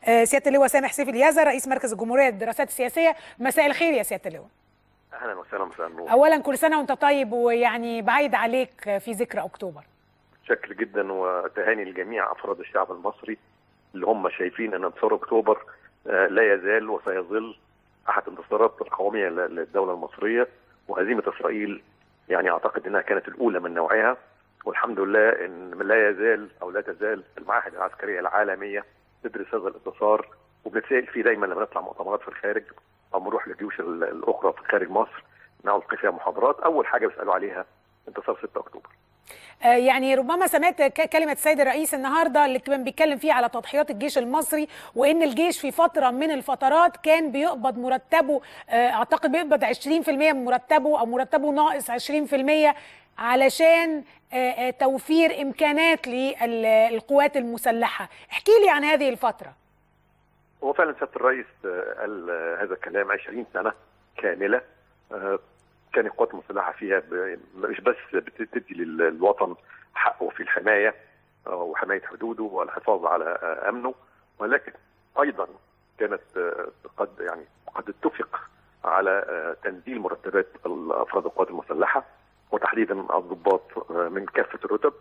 سياده اللواء سامح سيف اليازر رئيس مركز الجمهوريه للدراسات السياسيه مساء مساء الخير يا سياده اللواء اهلا وسهلا مساء النور اولا كل سنه وانت طيب ويعني بعيد عليك في ذكرى اكتوبر شكر جدا وتهاني لجميع افراد الشعب المصري اللي هم شايفين ان انتصار اكتوبر لا يزال وسيظل احد الانتصارات القوميه للدوله المصريه وهزيمه اسرائيل يعني اعتقد انها كانت الاولى من نوعها والحمد لله ان لا يزال او لا تزال المعاهد العسكريه العالميه تدرس هذا الانتصار وبنتسال فيه دايما لما نطلع مؤتمرات في الخارج او نروح للجيوش الاخرى في خارج مصر نلقي فيها محاضرات اول حاجه بيسالوا عليها انتصار 6 اكتوبر يعني ربما سمعت كلمة السيد الرئيس النهاردة اللي كان بيتكلم فيها على تضحيات الجيش المصري وإن الجيش في فترة من الفترات كان بيقبض مرتبه أعتقد بيقبض 20% من مرتبه أو مرتبه ناقص 20% علشان توفير إمكانات للقوات المسلحة احكي لي عن هذه الفترة هو فعلا سيادة الرئيس قال هذا الكلام 20 سنة كاملة كان القوات المسلحه فيها مش بس بتدي للوطن حقه في الحمايه وحمايه حدوده والحفاظ على امنه ولكن ايضا كانت قد يعني قد اتفق على تنزيل مرتبات افراد القوات المسلحه وتحديدا الضباط من كافه الرتب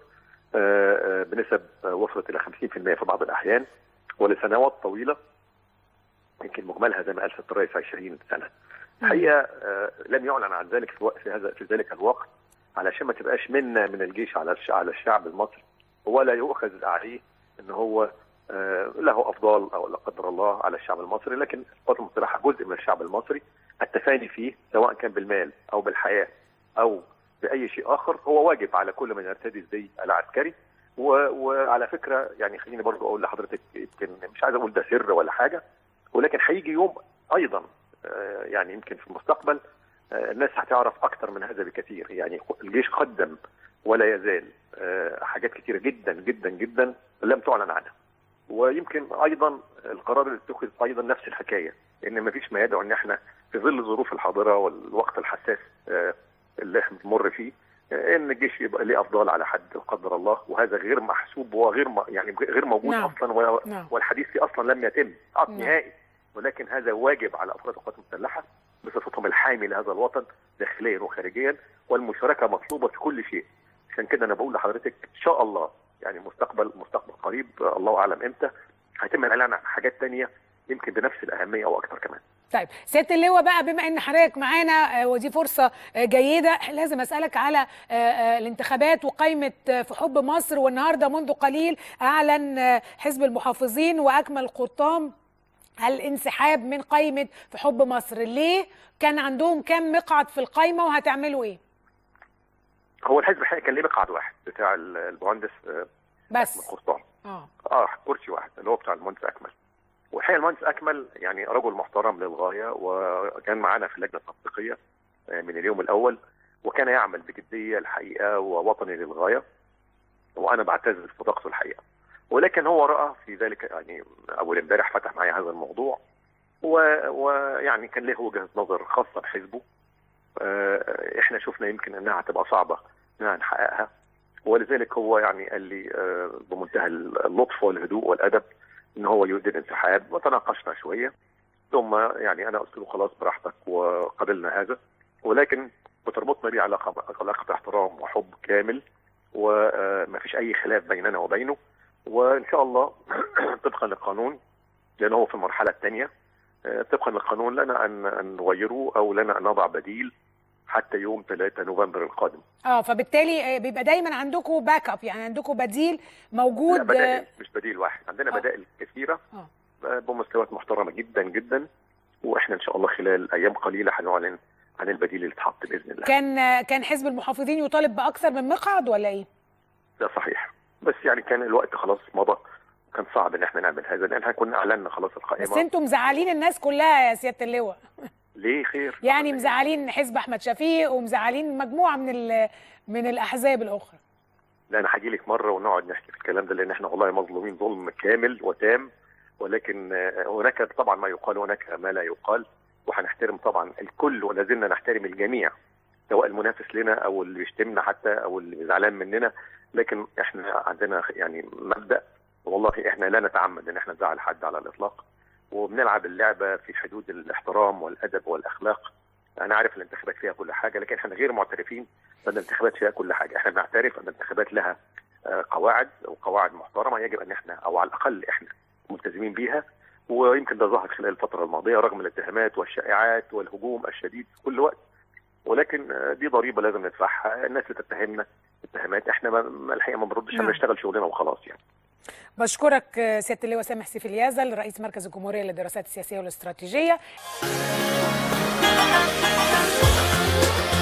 بنسب وصلت الى 50% في بعض الاحيان ولسنوات طويله يمكن مجملها زي ما قال سياده الرئيس 20 سنه. الحقيقه آه لم يعلن عن ذلك في, في هذا في ذلك الوقت علشان ما تبقاش منا من الجيش على على الشعب المصري ولا يؤخذ عليه ان هو آه له افضال او لا قدر الله على الشعب المصري لكن القوات المسلحه جزء من الشعب المصري التفاني فيه سواء كان بالمال او بالحياه او باي شيء اخر هو واجب على كل من يرتدي الزي العسكري وعلى فكره يعني خليني برضو اقول لحضرتك يمكن مش عايز اقول ده سر ولا حاجه ولكن هيجي يوم ايضا يعني يمكن في المستقبل الناس هتعرف اكثر من هذا بكثير يعني الجيش قدم ولا يزال حاجات كثيره جدا جدا جدا لم تعلن عنها ويمكن ايضا القرار اللي اتخذ ايضا نفس الحكايه ان ما فيش ما يدعو ان احنا في ظل الظروف الحاضره والوقت الحساس اللي احنا بنمر فيه ان الجيش يبقى ليه افضال على حد لا قدر الله وهذا غير محسوب وغير يعني غير موجود نعم. اصلا نعم. والحديث فيه اصلا لم يتم نعم. نهائي ولكن هذا واجب على افراد القوات المسلحه بصفتهم الحامي لهذا الوطن داخليا وخارجيا والمشاركه مطلوبه في كل شيء عشان كده انا بقول لحضرتك ان شاء الله يعني مستقبل مستقبل قريب الله اعلم امتى هيتم الاعلان عن حاجات ثانيه يمكن بنفس الاهميه او اكثر كمان طيب سياده اللواء بقى بما ان حضرتك معانا ودي فرصه جيده لازم اسالك على الانتخابات وقائمه في حب مصر والنهارده منذ قليل اعلن حزب المحافظين واكمل قطام الانسحاب من قائمه في حب مصر ليه كان عندهم كام مقعد في القائمه وهتعملوا ايه هو الحزب الحقيقي كان ليه مقعد واحد بتاع المهندس بس قرطان اه اه كرسي واحد اللي هو بتاع المهندس اكمل والحقيقه المهندس اكمل يعني رجل محترم للغايه وكان معانا في اللجنه التنسيقيه من اليوم الاول وكان يعمل بجديه الحقيقه ووطني للغايه وانا بعتز بصداقته الحقيقه ولكن هو راى في ذلك يعني اول امبارح فتح معايا هذا الموضوع ويعني كان له وجهه نظر خاصه بحزبه احنا شفنا يمكن انها هتبقى صعبه انها نحققها ولذلك هو يعني قال لي بمنتهى اللطف والهدوء والادب ان هو يريد الانسحاب وتناقشنا شويه ثم يعني انا قلت له خلاص براحتك وقبلنا هذا ولكن بتربطنا بيه علاقه علاقه احترام وحب كامل وما فيش اي خلاف بيننا وبينه وان شاء الله طبقا للقانون لان هو في المرحله الثانيه طبقا للقانون لنا ان ان نغيره او لنا ان نضع بديل حتى يوم 3 نوفمبر القادم. اه فبالتالي بيبقى دايما عندكم باك اب يعني عندكم بديل موجود لا بدائل مش بديل واحد عندنا آه. بدائل كثيره آه. بمستويات محترمه جدا جدا واحنا ان شاء الله خلال ايام قليله هنعلن عن البديل اللي اتحط باذن الله. كان كان حزب المحافظين يطالب باكثر من مقعد ولا ايه؟ ده صحيح بس يعني كان الوقت خلاص مضى كان صعب ان احنا نعمل هذا لان احنا كنا اعلنا خلاص القائمه بس انتم مزعلين الناس كلها يا سياده اللواء ليه خير يعني مزعلين حزب احمد شفيق ومزعلين مجموعه من من الاحزاب الاخرى لا انا هاجي لك مره ونقعد نحكي في الكلام ده لان احنا والله مظلومين ظلم كامل وتام ولكن هناك طبعا ما يقال هناك ما لا يقال وهنحترم طبعا الكل ولا زلنا نحترم الجميع سواء المنافس لنا او اللي بيشتمنا حتى او اللي زعلان مننا لكن احنا عندنا يعني مبدا والله احنا لا نتعمد ان احنا نزعل حد على الاطلاق وبنلعب اللعبه في حدود الاحترام والادب والاخلاق انا عارف الانتخابات فيها كل حاجه لكن احنا غير معترفين بان الانتخابات فيها كل حاجه احنا بنعترف ان الانتخابات لها قواعد وقواعد محترمه يجب ان احنا او على الاقل احنا ملتزمين بيها ويمكن ده ظهر خلال الفتره الماضيه رغم الاتهامات والشائعات والهجوم الشديد في كل وقت ولكن دي ضريبه لازم ندفعها الناس اللي تتهمنا اتهامات احنا ما الحقيقه ما بنردش احنا بنشتغل شغلنا وخلاص يعني بشكرك سياده اللواء سامح سيف اليازل رئيس مركز الجمهوريه للدراسات السياسيه والاستراتيجيه